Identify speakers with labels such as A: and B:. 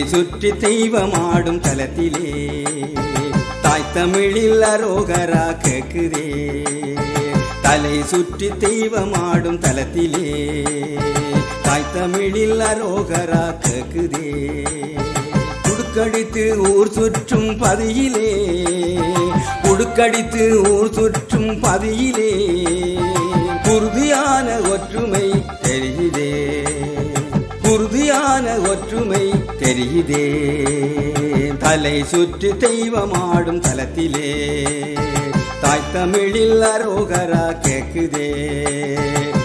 A: சுற்றி தெய்வமாடும் தலத்திலே தாய் தமிழில் அரோகரா கேக்குதே தலை சுற்றி தெய்வமாடும் தலத்திலே தாய் தமிழில் அரோகரா கேக்குதே உடுக்கடித்து ஊர் சுற்றும் பதியிலே உடுக்கடித்து ஊர் சுற்றும் பதியிலே உறுதியான ஒற்றுமை தெரியுதே உறுதியான ஒற்றுமை தெரியுதே தலை சுற்றி தெய்வமாடும் தலத்திலே தாய் தமிழில் அரோகரா கேக்குதே